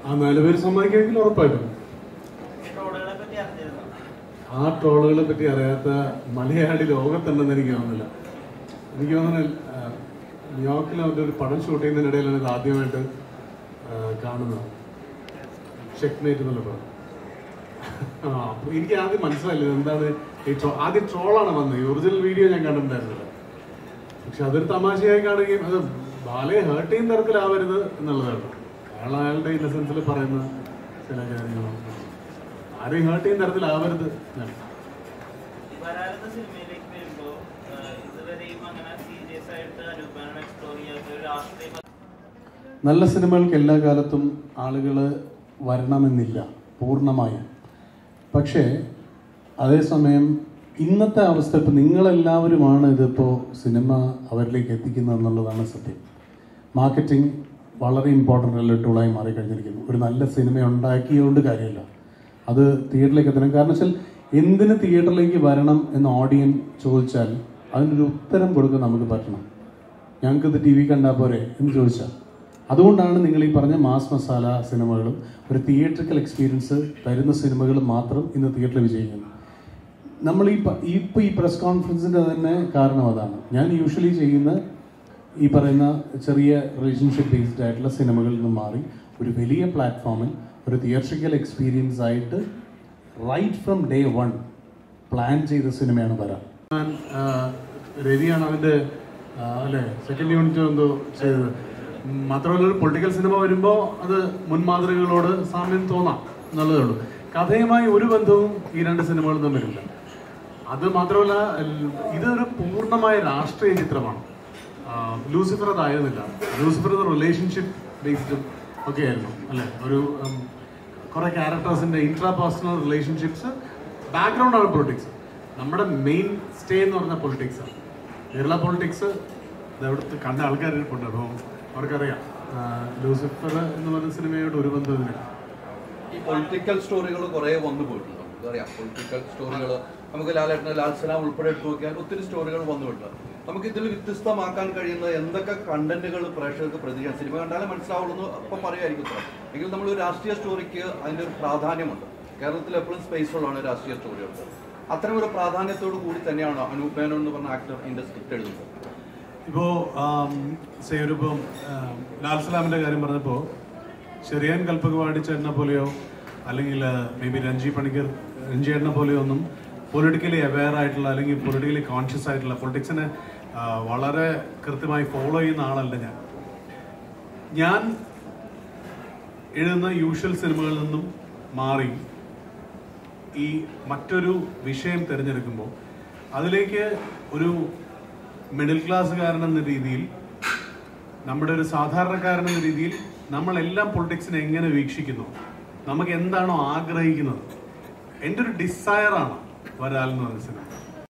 ആ നാലുപേര് സമ്മതിക്കുമെങ്കിൽ ഉറപ്പായിട്ടും ട്രോളുകളെ പറ്റി അറിഞ്ഞിരുന്നു ആ ട്രോളുകളെ പറ്റി അറിയാത്ത മലയാളി ലോകത്തുണ്ടെന്ന് എനിക്ക് തോന്നുന്നില്ല എനിക്ക് തോന്നുന്നു ആ, ന്യൂയോർക്കിൽ അവരുടെ ഒരു പടം ഷൂട്ട് ചെയ്യുന്നതിനിടയിലാണ് ഇത് ആദ്യമായിട്ട് ആ, കാണുന്നത് ചെക്ക്മേറ്റ് എന്നുള്ള പടം ആ അപ്പൊ എനിക്ക് ആദ്യം മനസ്സിലായില്ല ഇത് എന്താണ് ഈ ട്രോ ആദ്യം ട്രോളാണ് വന്നത് ഈ ഒറിജിനൽ വീഡിയോ ഞാൻ കണ്ടിട്ടുണ്ടായിരുന്നില്ല പക്ഷെ അതൊരു തമാശയായി കാണുകയും അത് ബാലയെ ഹേർട്ട് ചെയ്യുന്ന തരത്തിലാവരുത് എന്നുള്ളതാണ് അയാൾ അയാളുടെ ഇന്നസെൻസിൽ പറയുന്ന ചില കാര്യങ്ങളാണ് ആരെയും ഹേർട്ട് ചെയ്യുന്ന തരത്തിലാവരുത് എന്നാണ്. വരാറുന്ന സിനിമയിലേക്ക് വരുമ്പോ ആഹ് ഇതുവരെയും അങ്ങനെ സീരിയസ് ആയിട്ട് അനുപമാണ് എക്സ്പ്ലോർ ചെയ്യാത്ത ഒരു രാഷ്ട്രീയ നല്ല സിനിമകൾക്ക് എല്ലാ കാലത്തും ആളുകൾ വരണമെന്നില്ല പൂർണ്ണമായും പക്ഷേ അതേസമയം ഇന്നത്തെ അവസ്ഥ ഇപ്പം നിങ്ങളെല്ലാവരുമാണ് ഇതിപ്പോൾ സിനിമ അവരിലേക്ക് എത്തിക്കുന്നത് എന്നുള്ളതാണ് സത്യം മാർക്കറ്റിംഗ് വളരെ ഇമ്പോർട്ടൻ്റ് ഉള്ള ടൂളായി മാറിക്കഴിഞ്ഞിരിക്കുന്നു ഒരു നല്ല സിനിമ ഉണ്ടാക്കിയതുകൊണ്ട് കാര്യമില്ല അത് തിയേറ്ററിലേക്ക് എത്തണം കാരണം വെച്ചാൽ എന്തിന് തിയേറ്ററിലേക്ക് വരണം എന്ന് ഓഡിയൻ ചോദിച്ചാൽ അതിനൊരു ഉത്തരം കൊടുക്കാൻ നമുക്ക് പറ്റണം ഞങ്ങൾക്ക് ഇത് ടി വി കണ്ടാൽ പോരെ എന്ന് ചോദിച്ചാൽ അതുകൊണ്ടാണ് നിങ്ങൾ ഈ പറഞ്ഞ മാസ് മസാല സിനിമകളും ഒരു തിയേറ്ററിക്കൽ എക്സ്പീരിയൻസ് തരുന്ന സിനിമകളും മാത്രം ഇന്ന് തിയേറ്ററിൽ വിജയിക്കുന്നത് നമ്മൾ ഈ പ- ഈ ഇപ്പോൾ ഈ പ്രസ് കോൺഫറൻസിൻ്റെ തന്നെ കാരണം അതാണ് ഞാൻ യൂഷ്വലി ചെയ്യുന്ന ഈ പറയുന്ന ചെറിയ റിലേഷൻഷിപ്പ് ബേസ്ഡ് ആയിട്ടുള്ള സിനിമകളിൽ നിന്ന് മാറി ഒരു വലിയ പ്ലാറ്റ്ഫോമിൽ ഒരു തിയേറ്ററിക്കൽ എക്സ്പീരിയൻസ് ആയിട്ട് right from day one plan ചെയ്ത സിനിമയാണ് വരാൻ ഞാൻ രവിയാണ് അതിൻ്റെ അല്ലേ സെക്കൻഡ് യൂണിറ്റ് എന്തോ ചെയ്തത് ഉം, മാത്രമല്ല ഒരു പൊളിറ്റിക്കൽ സിനിമ വരുമ്പോൾ അത് മുൻമാതൃകകളോട് സാമ്യം തോന്നാം എന്നുള്ളതേ ഉള്ളൂ കഥയുമായി ഒരു ബന്ധവും ഈ രണ്ട് സിനിമകളും തമ്മിലില്ല അത് മാത്രമല്ല എൽ- ഇതൊരു പൂർണ്ണമായ രാഷ്ട്രീയ ചിത്രമാണ് ആ, ലൂസിഫർ അതായിരുന്നില്ല ലൂസിഫർ റിലേഷൻഷിപ്പ് ബേസ്ഡും ഒക്കെ ആയിരുന്നു അല്ലെ ഒരു ഉം, കുറെ ക്യാരക്ടേഴ്സിന്റെ ഇൻട്രാ പേഴ്സണൽ റിലേഷൻഷിപ്സ് ബാക്ക്ഗ്രൗണ്ടാണ് പൊളിറ്റിക്സ് നമ്മുടെ മെയിൻ സ്റ്റേ എന്ന് പറഞ്ഞ പൊളിറ്റിക്സ് ആണ് കേരള പൊളിറ്റിക്സ് ഇവിടുത്തെ കണ്ട ആൾക്കാരുണ്ട് അപ്പോൾ അവർക്കറിയാം ആ, ലൂസിഫർ എന്ന് പറഞ്ഞ സിനിമയോട് ഒരു ബന്ധവുമില്ല ഈ പൊളിറ്റിക്കൽ സ്റ്റോറികൾ കുറേ വന്നു പോയിട്ടുണ്ട് നമുക്കറിയാം പൊളിറ്റിക്കൽ സ്റ്റോറികൾ നമുക്ക് ലാലേട്ടൻ ലാൽ സലാം ഉൾപ്പെടെ എടുത്തു നോക്കിയാൽ ഒത്തിരി സ്റ്റോറികൾ വന്നു പോയിട്ടുണ്ട് നമുക്ക് ഇതിൽ വ്യത്യസ്തമാക്കാൻ കഴിയുന്ന എന്തൊക്കെ കണ്ടന്റുകൾ പ്രേക്ഷകർക്ക് പ്രതികരിക്കാം സിനിമ കണ്ടാലേ മനസ്സിലാവുള്ളൂ അപ്പം പറയുമായിരിക്കും ഉത്തരം എങ്കിൽ നമ്മൾ ഒരു രാഷ്ട്രീയ സ്റ്റോറിക്ക് അതിൻ്റെ ഒരു പ്രാധാന്യമുണ്ട് കേരളത്തിൽ എപ്പോഴും സ്പേസുള്ളതാണ് രാഷ്ട്രീയ സ്റ്റോറികൾക്ക് അത്തരം ഒരു പ്രാധാന്യത്തോടു കൂടി തന്നെയാണ് അനൂപ് മേനോൻ എന്ന് പറഞ്ഞ ആക്ടർ ഇതിൻ്റെ സ്ക്രിപ്റ്റ് എഴുതുന്നത് ഇപ്പോ സേ ഒരു ഇപ്പം ലാൽ സലാമിന്റെ കാര്യം പറഞ്ഞപ്പോ ചെറിയാൻ കൽപ്പകവാടി ചേട്ടനെ പോലെയോ അല്ലെങ്കിൽ മേ ബി രഞ്ജി പണിക്കർ രഞ്ജി ചേട്ടനെ പോലെയോ ഒന്നും പൊളിറ്റിക്കലി അവെയർ ആയിട്ടുള്ള അല്ലെങ്കിൽ പൊളിറ്റിക്കലി കോൺഷ്യസ് ആയിട്ടുള്ള പൊളിറ്റിക്സിനെ വളരെ കൃത്യമായി ഫോളോ ചെയ്യുന്ന ആളല്ല ഞാൻ ഞാൻ എഴുതുന്ന യൂഷ്വൽ സിനിമകളിൽ നിന്നും മാറി ഈ മറ്റൊരു വിഷയം തിരഞ്ഞെടുക്കുമ്പോൾ അതിലേക്ക് ഒരു മിഡിൽ ക്ലാസ്സുകാരൻ എന്ന രീതിയിൽ നമ്മുടെ ഒരു സാധാരണക്കാരൻ എന്ന രീതിയിൽ നമ്മളെല്ലാം പൊളിറ്റിക്സിനെ എങ്ങനെ വീക്ഷിക്കുന്നു നമുക്ക് എന്താണോ ആഗ്രഹിക്കുന്നത് എൻ്റെ ഒരു ഡിസയറാണ് വരാൽ എന്ന് പറഞ്ഞ സിനിമ